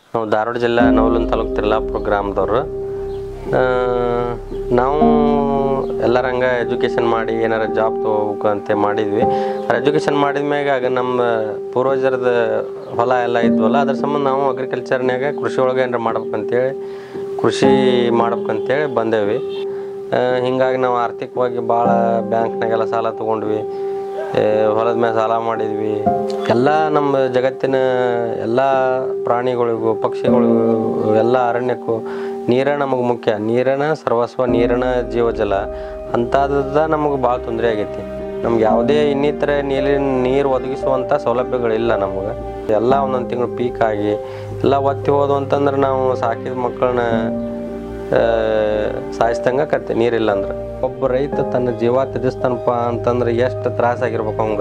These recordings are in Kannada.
ನಾವು ಧಾರವಾಡ ಜಿಲ್ಲಾ ನವಲನ್ ತಾಲೂಕು ತಿರ್ಲಾಪುರ ಗ್ರಾಮದವ್ರು ಆ, ನಾವು ಎಲ್ಲರಂಗ ಎಜುಕೇಷನ್ ಮಾಡಿ ಏನಾರ ಜಾಬ್ ತೊಗೋಬೇಕು ಅಂತ ಮಾಡಿದ್ವಿ ಎಜುಕೇಷನ್ ಮಾಡಿದ ಮ್ಯಾಗ ಆಗ ನಮ್ಮ ಪೂರ್ವಜರದ ಹೊಲ ಎಲ್ಲ ಇದ್ವಲ್ಲ ಅದ್ರ ಸಂಬಂಧ ನಾವು ಅಗ್ರಿಕಲ್ಚರ್ನ್ಯಾಗ ಕೃಷಿ ಒಳಗೆ ಏನಾರ ಮಾಡ್ಬೇಕಂತೇಳಿ ಕೃಷಿ ಮಾಡ್ಬೇಕಂತೇಳಿ ಬಂದೇವಿ ಆ, ಹಿಂಗಾಗಿ ನಾವು ಆರ್ಥಿಕವಾಗಿ ಭಾಳ ಬ್ಯಾಂಕ್ನಾಗೆಲ್ಲ ಸಾಲ ತೊಗೊಂಡ್ವಿ ಏ, ಹೊಲದ ಮೇಲೆ ಸಾಲ ಮಾಡಿದ್ವಿ ಎಲ್ಲ ನಮ್ಮ ಜಗತ್ತಿನ ಎಲ್ಲ ಪ್ರಾಣಿಗಳಿಗೂ ಪಕ್ಷಿಗಳಿಗೂ ಎಲ್ಲ ಅರಣ್ಯಕ್ಕೂ ನೀರೇ ನಮಗೆ ಮುಖ್ಯ ನೀರನ ಸರ್ವಸ್ವ ನೀರಿನ ಜೀವಜಲ ಅಂಥದ್ದು ನಮಗೆ ಭಾಳ ತೊಂದರೆ ಆಗೈತಿ ನಮ್ಗೆ ಯಾವುದೇ ಇನ್ನಿತರ ನೀರಿನ ನೀರು ಒದಗಿಸುವಂಥ ಸೌಲಭ್ಯಗಳಿಲ್ಲ ನಮಗೆ ಎಲ್ಲ ಒಂದೊಂದು ತಿಂಗಳು ಪೀಕ್ ಆಗಿ ಎಲ್ಲ ಒತ್ತಿ ಹೋದು ಅಂತಂದ್ರೆ ನಾವು ಸಾಕಿದ ಮಕ್ಕಳನ್ನ ಸಾಯಿಸ್ದಂಗೆ ಕತ್ತೆ ನೀರಿಲ್ಲ ಅಂದ್ರೆ ಒಬ್ಬ ರೈತ ತನ್ನ ಜೀವ ತ್ಯಜಿಸ್ತಾನಪ್ಪ ಅಂತಂದ್ರೆ ಎಷ್ಟು ತ್ರಾಸಾಗಿರ್ಬೇಕು ಅವಂಗ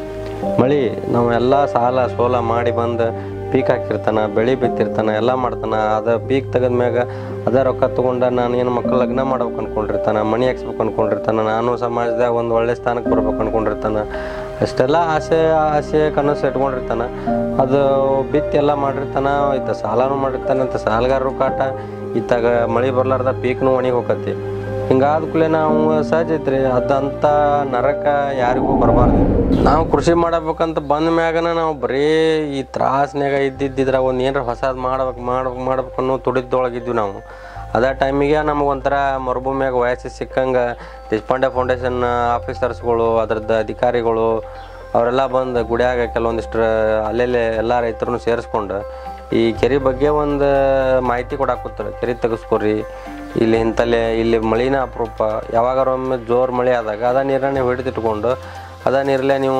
ಮಳಿ ನಾವು ಎಲ್ಲ ಸಾಲ ಸೋಲ ಮಾಡಿ ಬಂದು ಪೀಕ್ ಹಾಕಿರ್ತಾನ ಬೆಳೆ ಬಿತ್ತಿರ್ತಾನ ಎಲ್ಲ ಮಾಡ್ತಾನ ಅದ ಪೀಕ್ ತೆಗೆದ ಮ್ಯಾಗ ಅದ ರೊಕ್ಕ ತಗೊಂಡ ನಾನು ಏನು ಮಕ್ಕಳು ಲಗ್ನ ಮಾಡ್ಬೇಕು ಅನ್ಕೊಂಡಿರ್ತಾನ ಮಣಿ ಹಾಕ್ಸ್ಬೇಕು ಅನ್ಕೊಂಡಿರ್ತಾನ ನಾನು ಸಮಾಜದಾಗ ಒಂದು ಒಳ್ಳೆ ಸ್ಥಾನಕ್ಕೆ ಬರ್ಬೇಕು ಅನ್ಕೊಂಡಿರ್ತಾನ ಅಷ್ಟೆಲ್ಲ ಆಸೆ ಆಸೆ ಕನಸು ಇಟ್ಕೊಂಡಿರ್ತಾನ ಅದು ಬಿತ್ತಿ ಎಲ್ಲ ಮಾಡಿರ್ತಾನ ಇತ್ತ ಸಾಲನೂ ಮಾಡಿರ್ತಾನೆ ಅಂತ ಸಾಲಗಾರರು ಕಾಟ ಇತ್ತಾಗ ಮಳೆ ಬರ್ಲಾರ್ದ ಪೀಕ್ನು ಒಣಗಿ ಹೋಗತಿ ಹಿಂಗಾದ ಕೂಡಲೇ ನಾವು ಸಹಜ ಐತ್ರಿ ಅದಂತ ನರಕ ಯಾರಿಗೂ ಬರಬಾರ್ದು ನಾವು ಕೃಷಿ ಮಾಡಬೇಕಂತ ಬಂದ ಮ್ಯಾಗನ ನಾವು ಬರೀ ಈ ತ್ರಾಸ್ನ್ಯಾಗ ಇದ್ದಿದ್ದಿದ್ರಾಗ ಒಂದು ಏನಾರ ಹೊಸದು ಮಾಡ್ಬೇಕು ಮಾಡ್ಬೇಕು ಮಾಡ್ಬೇಕು ಅನ್ನೋ ತುಡಿದೊಳಗಿದ್ವಿ ನಾವು ಅದೇ ಟೈಮಿಗೆ ನಮ್ಗೆ ಒಂಥರ ಮರುಭೂಮಿಯಾಗ ವಯಸ್ಸು ಸಿಕ್ಕಂಗೆ ದೇಶಪಾಂಡೆ ಫೌಂಡೇಶನ್ ಆಫೀಸರ್ಸ್ಗಳು ಅದ್ರದ್ದು ಅಧಿಕಾರಿಗಳು ಅವರೆಲ್ಲ ಬಂದು ಗುಡಿಯಾಗ ಕೆಲವೊಂದಿಷ್ಟು ಅಲ್ಲೆಲ್ಲೇ ಎಲ್ಲ ರೈತರನ್ನು ಸೇರಿಸ್ಕೊಂಡು ಈ ಕೆರೆ ಬಗ್ಗೆ ಒಂದು ಮಾಹಿತಿ ಕೊಡಾಕತ್ತಾರೆ ಕೆರೆ ತೆಗೆಸ್ಕೊರಿ ಇಲ್ಲಿ ಇಂತಲ್ಲೇ ಇಲ್ಲಿ ಮಳಿನ ಅಪರೂಪ ಯಾವಾಗಾರ ಒಮ್ಮೆ ಜೋರು ಮಳೆ ಆದಾಗ ಅದ ನೀರನ್ನ ಹಿಡಿದಿಟ್ಕೊಂಡು ಅದ ನೀರಲ್ಲೇ ನೀವು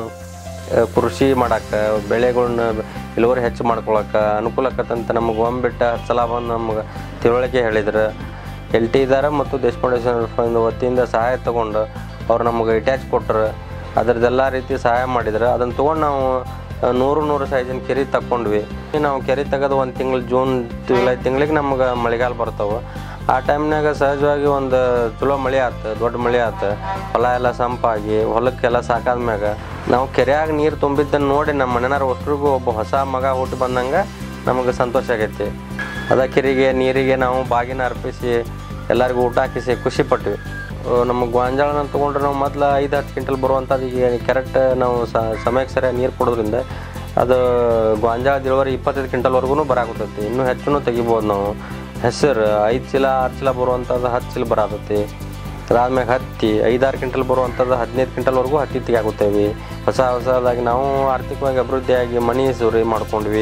ಆ, ಕೃಷಿ ಮಾಡಕ್ಕೆ ಬೆಳೆಗಳನ್ನ ಇಳುವರಿ ಹೆಚ್ಚು ಮಾಡ್ಕೊಳಕ್ಕೆ ಅನುಕೂಲ ಆಕತ್ತಂತ ನಮಗೆ ಒಂಬಿಟ್ಟು ಹತ್ತು ಸಲ ಬಂದು ನಮ್ಗೆ ತಿಳುವಳಿಕೆ ಹೇಳಿದ್ರು ಎಲ್ ಟಿ ಇದಾರ ಮತ್ತು ದೇಶ ಫೌಂಡೇಶನ್ ಫಂಡ್ ವತಿಯಿಂದ ಸಹಾಯ ತಗೊಂಡು ಅವ್ರು ನಮಗೆ ಅಟ್ಯಾಚ್ ಕೊಟ್ಟರು ಅದ್ರದ್ದೆಲ್ಲ ರೀತಿ ಸಹಾಯ ಮಾಡಿದ್ರು ಅದನ್ನು ತೊಗೊಂಡು ನಾವು ಆ, ನೂರು ನೂರು ಸೈಜಿನ ಕೆರೆ ತಕ್ಕೊಂಡ್ವಿ ನಾವು ಕೆರೆ ತೆಗೆದು ಒಂದು ತಿಂಗಳು ಜೂನ್ ಜುಲೈ ತಿಂಗಳಿಗೆ ನಮ್ಗೆ ಮಳೆಗಾಲ ಬರ್ತಾವೆ ಆ ಟೈಮ್ನಾಗ ಸಹಜವಾಗಿ ಒಂದು ಚಲೋ ಮಳೆ ಆತು ದೊಡ್ಡ ಮಳೆ ಆತು ಹೊಲ ಎಲ್ಲ ಸಂಪಾಗಿ ಹೊಲಕ್ಕೆಲ್ಲ ಸಾಕಾದ್ಮ್ಯಾಗ ನಾವು ಕೆರೆಯಾಗ ನೀರು ತುಂಬಿದ್ದನ್ನು ನೋಡಿ ನಮ್ಮ ಮನೆಯವ್ರ ಒಟ್ಟರಿಗೂ ಒಬ್ಬ ಹೊಸ ಮಗ ಹುಟ್ಟು ಬಂದಂಗೆ ನಮಗೆ ಸಂತೋಷ ಆಗೈತಿ ಅದ ಕೆರೆಗೆ ನೀರಿಗೆ ನಾವು ಬಾಗಿನ ಅರ್ಪಿಸಿ ಎಲ್ಲರಿಗೂ ಊಟ ಹಾಕಿಸಿ ಖುಷಿ ಪಟ್ವಿ ನಮ್ಮ ಗೋಂಜಾಳನ ತೊಗೊಂಡ್ರೆ ನಾವು ಮೊದ್ಲು ಐದು ಹತ್ತು ಕ್ವಿಂಟಲ್ ಬರುವಂಥದ್ದು ಈಗ ಕರೆಕ್ಟ್ ನಾವು ಸ- ಸಮಯಕ್ಕೆ ಸರಿಯಾಗಿ ನೀರು ಕೊಡೋದ್ರಿಂದ ಅದು ಗೋಂಜಾಳದ ಇಳುವರಿ ಇಪ್ಪತ್ತೈದು ಕ್ವಿಂಟಲ್ವರೆಗೂ ಬರಾಕತ್ತೈತಿ ಇನ್ನೂ ಹೆಚ್ಚು ತೆಗಿಬೋದು ನಾವು ಹೆಸರು ಐದು ಚೀಲ ಆರು ಚೀಲ ಬರುವಂಥದ್ದು ಹತ್ತು ಚೀಲ ಬರಾತೈತಿ ಅದಾದ್ಮೇಲೆ ಹತ್ತಿ ಐದಾರು ಕ್ವಿಂಟಲ್ ಬರುವಂಥದ್ದು ಹದಿನೈದು ಕ್ವಿಂಟಲ್ವರೆಗೂ ಹತ್ತಿ ತೆಗಿಯಾಗುತ್ತೇವೆ ಹೊಸ ಹೊಸದಾಗಿ ನಾವು ಆರ್ಥಿಕವಾಗಿ ಅಭಿವೃದ್ಧಿಯಾಗಿ ಮನಿ ಸುರಿ ಮಾಡ್ಕೊಂಡ್ವಿ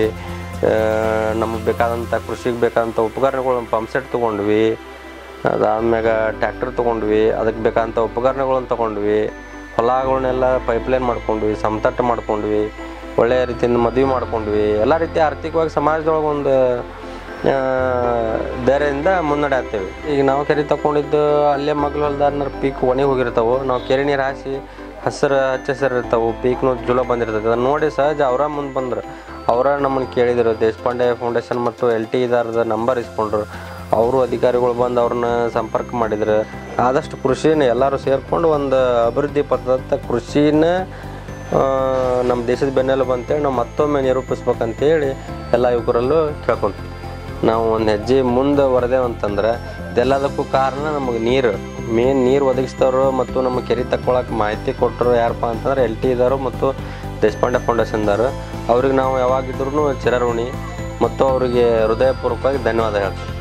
ನಮಗೆ ಬೇಕಾದಂಥ ಕೃಷಿಗೆ ಬೇಕಾದಂಥ ಉಪಕರಣಗಳು ಪಂಪ್ ಸೆಟ್ ತೊಗೊಂಡ್ವಿ ಅದಾದ್ಮ್ಯಾಗ ಟ್ಯಾಕ್ಟರ್ ತೊಗೊಂಡ್ವಿ ಅದಕ್ಕೆ ಬೇಕಾದಂಥ ಉಪಕರಣಗಳನ್ನ ತೊಗೊಂಡ್ವಿ ಹೊಲಗಳನ್ನೆಲ್ಲ ಪೈಪ್ಲೈನ್ ಮಾಡ್ಕೊಂಡ್ವಿ ಸಮತಟ್ಟು ಮಾಡ್ಕೊಂಡ್ವಿ ಒಳ್ಳೆಯ ರೀತಿಯಿಂದ ಮದುವೆ ಮಾಡ್ಕೊಂಡ್ವಿ ಎಲ್ಲ ರೀತಿ ಆರ್ಥಿಕವಾಗಿ ಸಮಾಜದೊಳಗೆ ಒಂದು ಆ, ಧೈರ್ಯದಿಂದ ಮುನ್ನಡೆ ಆಗ್ತೇವೆ ಈಗ ನಾವು ಕೆರೆ ತಗೊಂಡಿದ್ದು ಅಲ್ಲೇ ಮಗ್ಲು ಹೊಲ್ದಾರ್ನಾರ ಪೀಕ್ ಒಣಗಿ ಹೋಗಿರ್ತಾವೆ ನಾವು ಕೆರೆ ನೀರು ಹಾಸಿ ಹಸಿರು ಹಚ್ಚ ಹಸಿರು ಇರ್ತಾವೆ ಪೀಕ್ನು ಜುಲೋ ಬಂದಿರ್ತೈತೆ ಅದನ್ನ ನೋಡಿ ಸಹಜ ಅವರ ಮುಂದೆ ಬಂದ್ರು ಅವರ ನಮ್ಮನ್ನು ಕೇಳಿದರು ದೇಶಪಾಂಡೆ ಫೌಂಡೇಶನ್ ಮತ್ತು ಎಲ್ ಟಿ ಇದಾರದ ನಂಬರ್ ಇಸ್ಕೊಂಡ್ರು ಅವರು ಅಧಿಕಾರಿಗಳು ಬಂದು ಅವ್ರನ್ನ ಸಂಪರ್ಕ ಮಾಡಿದ್ರು ಆದಷ್ಟು ಕೃಷಿನ ಎಲ್ಲರೂ ಸೇರಿಕೊಂಡು ಒಂದು ಅಭಿವೃದ್ಧಿ ಪಥದತ್ತ ಕೃಷಿನ ಆ, ನಮ್ಮ ದೇಶದ ಬೆನ್ನೆಲುಬು ಅಂತೇಳಿ ನಾವು ಮತ್ತೊಮ್ಮೆ ನಿರೂಪಿಸ್ಬೇಕಂತೇಳಿ ಎಲ್ಲ ಯುವಕರಲ್ಲೂ ಕೇಳ್ಕೊಂತೀವಿ ನಾವು ಒಂದು ಹೆಜ್ಜೆ ಮುಂದೆ ಹೊರದೇವು ಅಂತಂದ್ರೆ ಇದೆಲ್ಲದಕ್ಕೂ ಕಾರಣ ನಮಗೆ ನೀರು ಮೇನ್ ನೀರು ಒದಗಿಸಿದವರು ಮತ್ತು ನಮ್ಮ ಕೆರೆ ತಕ್ಕೊಳಕ್ಕೆ ಮಾಹಿತಿ ಕೊಟ್ಟರು ಯಾರಪ್ಪ ಅಂತಂದ್ರೆ ಎಲ್ ಟಿ ಇದ್ದಾರು ಮತ್ತು ದೇಶಪಾಂಡೆ ಫೌಂಡೇಶನ್ದವರು ಅವ್ರಿಗೆ ನಾವು ಯಾವಾಗಿದ್ರೂ ಚಿರಋಣಿ ಮತ್ತು ಅವರಿಗೆ ಹೃದಯಪೂರ್ವಕವಾಗಿ ಧನ್ಯವಾದ ಹೇಳ್ತೀವಿ